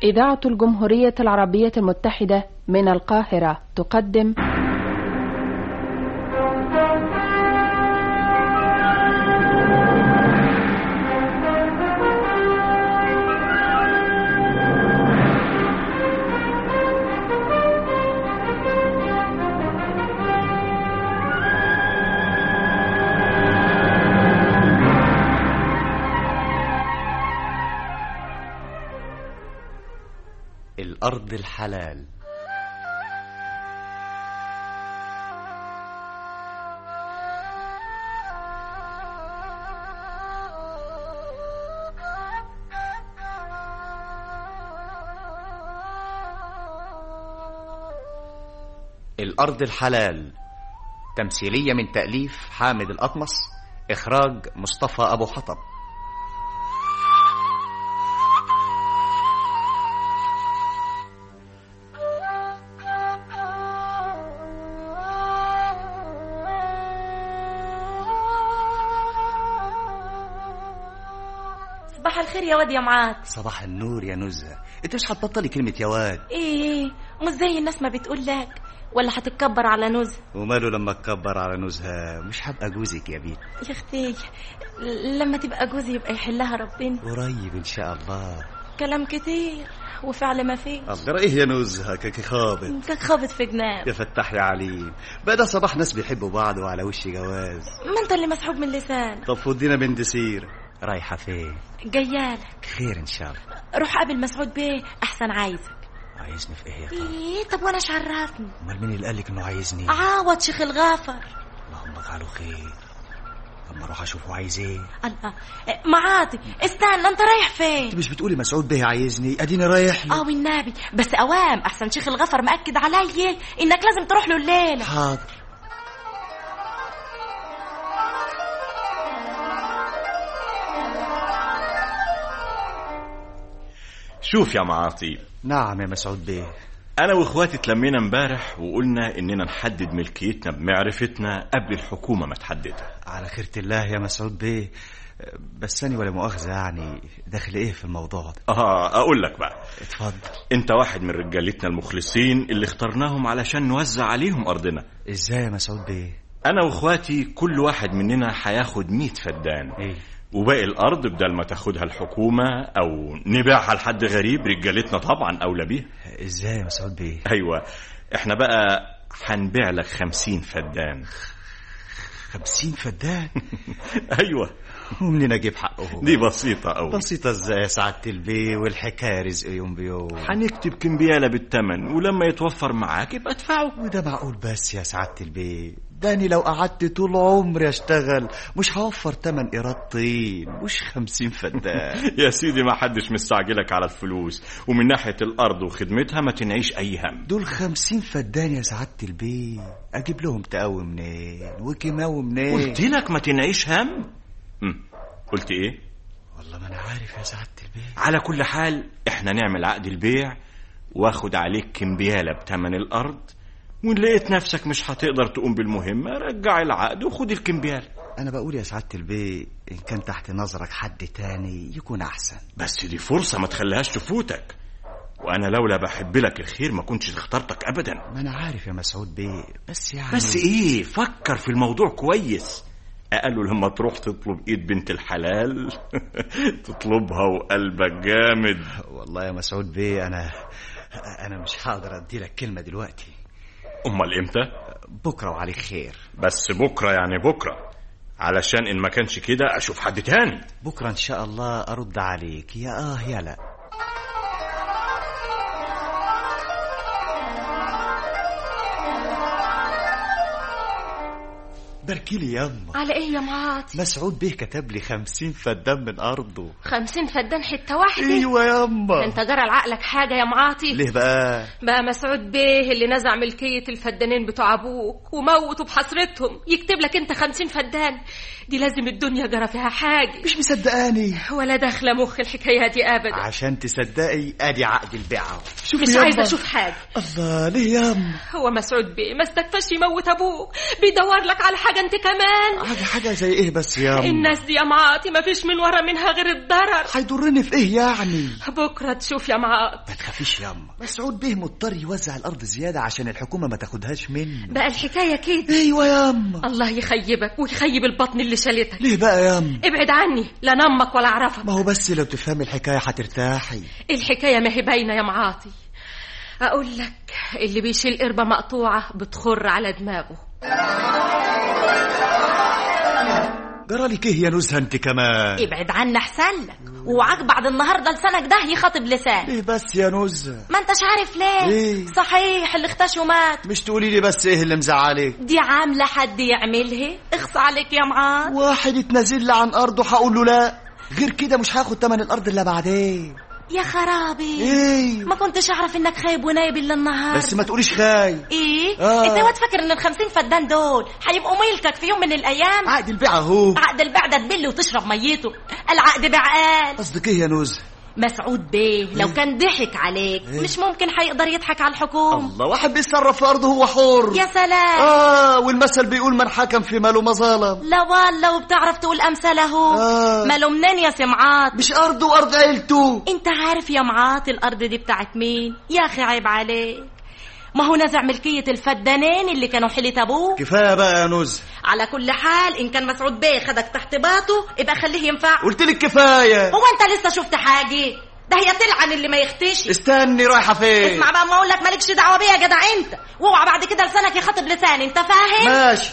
إذاعة الجمهورية العربية المتحدة من القاهرة تقدم الأرض الحلال الأرض الحلال تمثيلية من تأليف حامد الأطمس إخراج مصطفى أبو حطب صباح الخير يا واد يا معاد صباح النور يا نزهة انت مش هتبطلي كلمة يا واد ايه مش زي الناس ما بتقول لك ولا هتتكبر على نزهة وماله لما اتكبر على نزهة مش هبقى جوزك يا بيت يا اختي ل- لما تبقى جوزي يبقى يحلها ربنا قريب ان شاء الله كلام كتير وفعل ما فيه الله ايه يا نزهة كاكي خابط كان خابط في جناب يا فتح يا عليم بقى ده صباح ناس بيحبوا بعض وعلى وش جواز ما انت اللي مسحوب من لسان طب فضينا بنت سير رايحة فين جيالك خير ان شاء الله روح قابل مسعود بيه احسن عايزك عايزني في ايه يا طارق ايه طب وانا شرفني امال مين اللي قالك انه عايزني عاوض شيخ الغافر اللهم اجعله خير اما اروح اشوفه عايز ايه الله معاطي استنى انت رايح فين انت مش بتقولي مسعود به عايزني اديني رايح له اه والنبي بس اوام احسن شيخ الغفر مأكد عليا انك لازم تروح له الليله حاضر شوف يا معاطي نعم يا مسعود بيه انا واخواتي اتلمينا امبارح وقلنا اننا نحدد ملكيتنا بمعرفتنا قبل الحكومه ما تحددها على خيرة الله يا مسعود بيه بس أنا ولا مؤاخذة يعني داخل إيه في الموضوع ده اه اقول لك بقى اتفضل انت واحد من رجالتنا المخلصين اللي اخترناهم علشان نوزع عليهم ارضنا إزاي يا مسعود بيه انا واخواتي كل واحد مننا هياخد 100 فدان إيه وباقي الارض بدل ما تاخدها الحكومه او نبيعها لحد غريب رجالتنا طبعا اولى بيها إزاي يا مسعود بيه ايوه احنا بقى هنبيع لك 50 فدان خمسين فدان ايوه ومنين أجيب حقهم دي بسيطه قوي بسيطة إزاي يا سعادة البيه والحكاية رزق يوم بيوم هنكتب كمبيالة بالتمن ولما يتوفر معاك يبقى ادفعه وده معقول بس يا سعادة البيه داني لو قعدت طول عمري اشتغل مش هوفر تمن ايراد طين مش خمسين فدان يا سيدي ما حدش مستعجلك على الفلوس ومن ناحية الأرض وخدمتها ما تنعيش أي هم دول خمسين فدان يا سعادة البيه اجيب لهم تقوي منين وكيماوي منين قلت لك ما تنعيش هم مم. قلت ايه والله ما انا عارف يا سعادة البيه على كل حال احنا نعمل عقد البيع واخد عليك كمبيالة بتمن الأرض وإن لقيت نفسك مش هتقدر تقوم بالمهمة رجع العقد وخد الكمبيالة انا بقول يا سعادة البيه ان كان تحت نظرك حد تاني يكون احسن بس دي فرصة ما تخليهاش تفوتك وأنا لولا بحب لك الخير ما كنتش اخترتك أبدا ما انا عارف يا مسعود بيه بس يعني بس ايه فكر في الموضوع كويس قالوا لما تروح تطلب ايد بنت الحلال تطلبها وقلبك جامد والله يا مسعود بيه انا انا مش هقدر ادي لك كلمه دلوقتي امال امتى بكره وعليك خير بس بكره يعني بكره علشان ان ما كانش كده اشوف حد تاني بكره ان شاء الله ارد عليك يا اه يا لا باركي لي يما على ايه يا معاطي مسعود بيه كتب لي خمسين فدان من أرضه خمسين فدان حته واحده أيوة يما انت جرى لعقلك حاجه يا معاطي ليه بقى بقى مسعود بيه اللي نزع ملكية الفدانين بتوع أبوك وموتوا بحسرتهم يكتب لك أنت خمسين فدان دي لازم الدنيا جرى فيها حاجة مش مصدقاني ولا داخلة مخ الحكاية دي أبدا عشان تصدقي ادي عقد البيعة شوفي مش يما. عايزة أشوف حاجة الله ليه ياما هو مسعود بيه ما استكفاش يموت أبوك بيدور لك على حاجة حاجة انت كمان حاجة حاجة زي ايه بس يا أم الناس دي يا معاطي ما فيش من ورا منها غير الضرر هيضرني في ايه يعني بكرة تشوف يا معاط ما تخافيش يا أم مسعود بيه مضطر يوزع الأرض زيادة عشان الحكومة ما تاخدهاش منه بقى الحكاية كده ايوه يا أم الله يخيبك ويخيب البطن اللي شالتك ليه بقى يا أم ابعد عني لا نمك ولا اعرفك ما هو بس لو تفهمي الحكاية هترتاحي الحكاية ما هي باينة يا معاطي أقول لك اللي بيشيل قربة مقطوعة بتخر على دماغه جرالك ايه يا نزهة انت كمان ابعد عنا احسن لك وعاك بعد النهارده لسانك ده يخاطب لسان ليه بس يا نزهة ما انتش عارف ليه إيه؟ صحيح اللي اختش ومات مش تقولي لي بس ايه اللي مزعلك دي عامله حد يعملها اخص عليك يا معاذ واحد اتنازل لي عن ارضه هقول له لا غير كده مش هاخد تمن الارض الا بعدين يا خرابي ايه ما كنتش اعرف انك خايب ونايب الا النهار بس ما تقوليش خاي ايه آه. انت واد فاكر ان الخمسين فدان دول هيبقوا ملكك في يوم من الايام عقد البيع اهو عقد البيع ده تبل وتشرب ميته العقد بعقال قصدك ايه يا نزهة مسعود بيه لو كان ضحك عليك مش ممكن هيقدر يضحك على الحكومة الله واحد بيتصرف في ارضه هو حر يا سلام اه والمثل بيقول من حكم في ماله ما ظلم لا والله وبتعرف تقول امثاله آه. ماله منين يا سمعات مش ارضه وارض عيلته انت عارف يا معاط الارض دي بتاعت مين يا اخي عيب عليك ما هو نزع ملكية الفدانين اللي كانوا حيلة ابوه كفايه بقى يا نزهة على كل حال ان كان مسعود بيه خدك تحت باطه يبقى خليه ينفع قلت لك كفايه هو انت لسه شفت حاجة ده هي تلعن اللي ما يختش استني رايحه فين اسمع بقى ما اقول لك مالكش دعوه بيا يا جدع انت واوعى بعد كده لسانك يخاطب لسان انت فاهم ماشي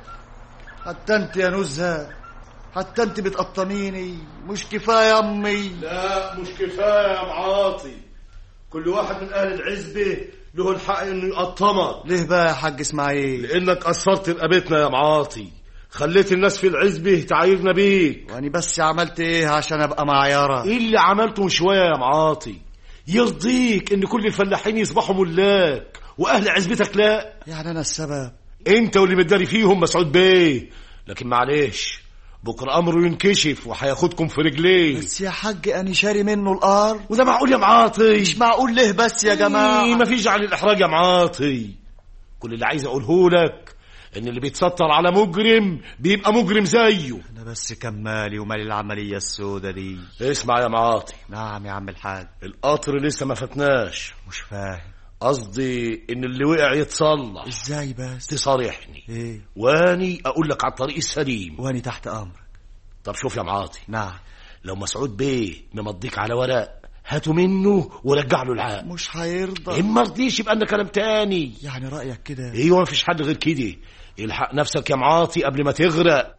حتى انت يا نزهة حتى انت بتقطميني مش كفايه يا امي لا مش كفايه يا معاطي كل واحد من اهل العزبه له الحق انه يقطمك ليه بقى يا حاج اسماعيل لانك قصرت رقبتنا يا معاطي خليت الناس في العزبه تعايرنا بيك واني بس عملت ايه عشان ابقى معيارة ايه اللي عملته من شويه يا معاطي يرضيك ان كل الفلاحين يصبحوا ملاك واهل عزبتك لا يعني انا السبب انت واللي متداري فيهم مسعود بيه لكن معلش بكره امره ينكشف وهياخدكم في رجليه بس يا حاج اني شاري منه الارض وده معقول يا معاطي مش معقول ليه بس يا جماعه ما فيش عن الاحراج يا معاطي كل اللي عايز اقوله لك ان اللي بيتستر على مجرم بيبقى مجرم زيه انا بس كمالي ومالي العمليه السودة دي اسمع يا معاطي نعم يا عم الحاج القطر لسه ما فتناش مش فاهم قصدي ان اللي وقع يتصلح ازاي بس تصارحني ايه واني اقول لك على الطريق السليم واني تحت امرك طب شوف يا معاطي نعم لو مسعود بيه ممضيك على ورق هاتوا منه ورجع له العقد مش هيرضى اما رضيش يبقى لنا كلام تاني يعني رايك كده ايوه مفيش حد غير كده الحق نفسك يا معاطي قبل ما تغرق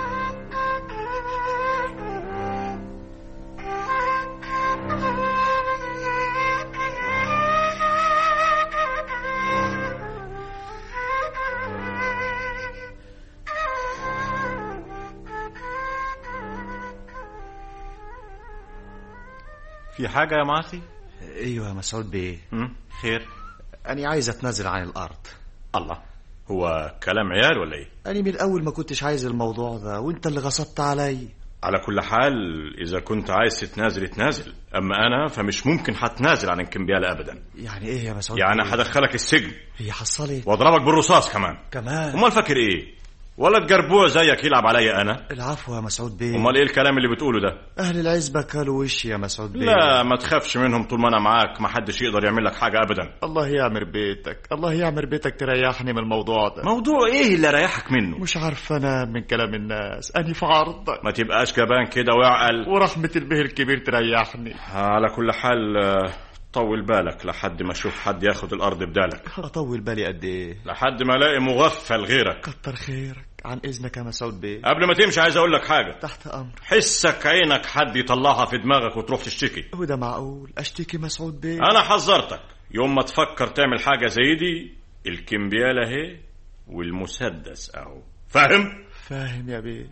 في حاجة يا معاطي؟ ايوه يا مسعود بيه مم؟ خير اني عايز اتنازل عن الارض الله هو كلام عيال ولا ايه؟ اني من الاول ما كنتش عايز الموضوع ده وانت اللي غصبت علي على كل حال إذا كنت عايز تتنازل اتنازل أما أنا فمش ممكن هتنازل عن الكمبيالة أبدا يعني ايه يا مسعود يعني بيه؟ هدخلك السجن هي حصلت واضربك بالرصاص كمان كمان امال فاكر ايه ولا جربوع زيك يلعب عليا انا العفو يا مسعود بيه امال ايه الكلام اللي بتقوله ده اهل العزبه كلوا وشي يا مسعود بيه لا ما تخافش منهم طول ما انا معاك ما حدش يقدر يعمل لك حاجه ابدا الله يعمر بيتك الله يعمر بيتك تريحني من الموضوع ده موضوع ايه اللي ريحك منه مش عارف انا من كلام الناس اني في عرضك ما تبقاش جبان كده واعقل ورحمه البه الكبير تريحني على كل حال آه، طول بالك لحد ما اشوف حد ياخد الارض بدالك اطول بالي قد ايه لحد ما الاقي مغفل غيرك كتر خيرك عن اذنك يا مسعود بيه قبل ما تمشي عايز اقول لك حاجه تحت امر حسك عينك حد يطلعها في دماغك وتروح تشتكي وده معقول اشتكي مسعود بيه انا حذرتك يوم ما تفكر تعمل حاجه زي دي الكمبياله اهي والمسدس اهو فاهم فاهم يا بيه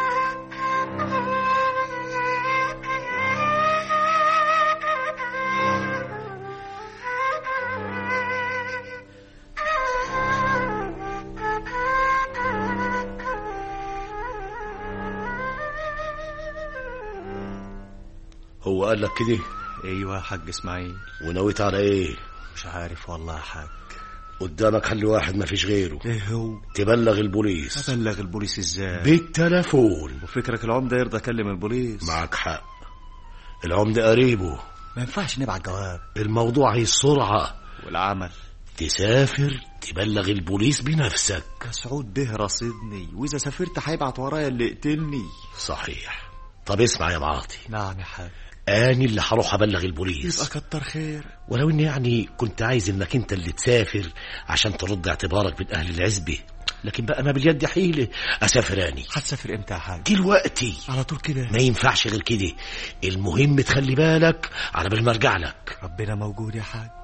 هو قال لك كده ايوه يا حاج اسماعيل ونويت على ايه مش عارف والله يا حاج قدامك حل واحد ما فيش غيره ايه هو تبلغ البوليس ابلغ البوليس ازاي بالتلفون وفكرك العمده يرضى اكلم البوليس معك حق العمدة قريبه ما ينفعش نبعت جواب الموضوع هي السرعة والعمل تسافر تبلغ البوليس بنفسك مسعود به رصدني واذا سافرت هيبعت ورايا اللي يقتلني صحيح طب اسمع يا معاطي نعم يا حاج اني اللي هروح ابلغ البوليس يبقى كتر خير ولو اني يعني كنت عايز انك انت اللي تسافر عشان ترد اعتبارك من اهل العزبة لكن بقى ما باليد حيلة اسافر اني هتسافر امتى يا حاج دلوقتي على طول كده ما ينفعش غير كده المهم تخلي بالك على بال ما ارجع لك ربنا موجود يا حاج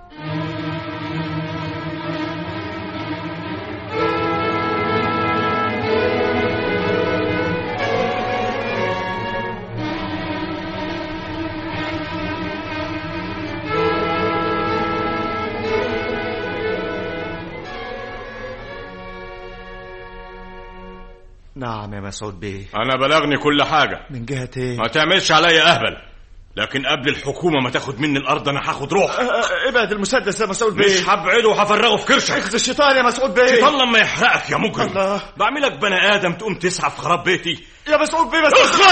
نعم يا مسعود بيه انا بلغني كل حاجه من جهة ايه ما تعملش عليا اهبل لكن قبل الحكومه ما تاخد مني الارض انا هاخد روح ابعد المسدس يا مسعود مش هبعده وهفرغه في كرشك اخذ الشيطان يا مسعود بيه شيطان لما يحرقك يا مجرم الله. بعملك بني ادم تقوم تسعى في خراب بيتي يا مسعود بيه بس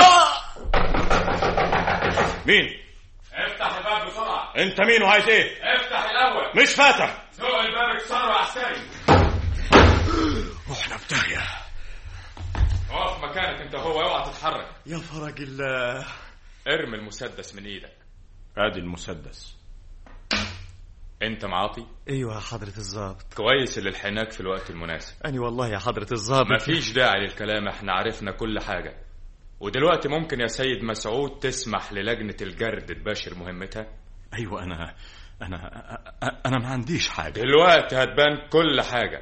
مين افتح الباب بسرعه انت مين وعايز ايه افتح الاول مش فاتح زق الباب اكسره عسكري رحنا في داهية اقف مكانك انت هو اوعى تتحرك يا فرج الله ارمي المسدس من ايدك ادي المسدس انت معاطي ايوه يا حضرة الظابط كويس اللي لحقناك في الوقت المناسب اني والله يا حضرة الظابط مفيش داعي للكلام احنا عرفنا كل حاجة ودلوقتي ممكن يا سيد مسعود تسمح للجنة الجرد تباشر مهمتها ايوه انا انا انا ما عنديش حاجه دلوقتي هتبان كل حاجة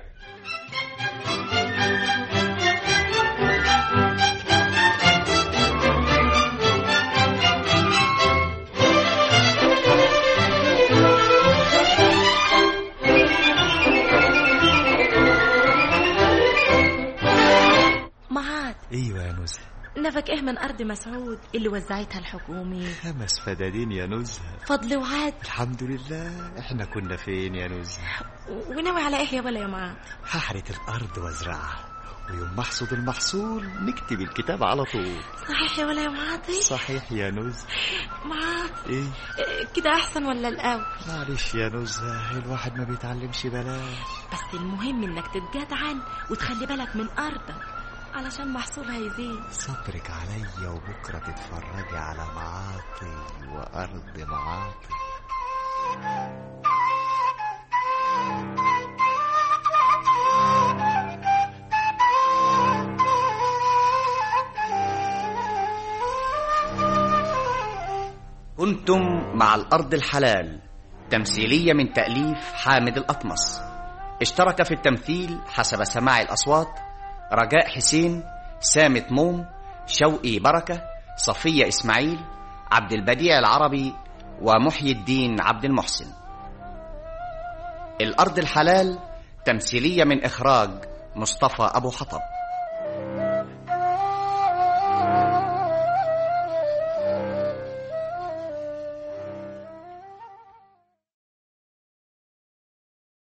معاد ايوه يا نزهة نفك ايه من ارض مسعود اللي وزعتها الحكومة خمس فدادين يا نزهة فضل وعاد الحمد لله احنا كنا فين يا نزهة وناوي على ايه يا ولا يا معاد هحرث الارض وازرعها ويوم ما احصد المحصول نكتب الكتاب على طول صحيح يا ولا يا معاطي صحيح يا نزهة معاد ايه إيه، كده احسن ولا الاول معلش يا نزهة الواحد ما بيتعلمش بلاش بس المهم انك تتجدعن وتخلي بالك من ارضك علشان محصولها يزيد صبرك عليا وبكرة تتفرجي على معاطي وأرض معاطي كنتم مع الأرض الحلال تمثيلية من تأليف حامد الأطمس اشترك في التمثيل حسب سماع الأصوات رجاء حسين سامت موم شوقي بركة صفية إسماعيل عبد البديع العربي ومحيي الدين عبد المحسن الأرض الحلال تمثيلية من إخراج مصطفى أبو حطب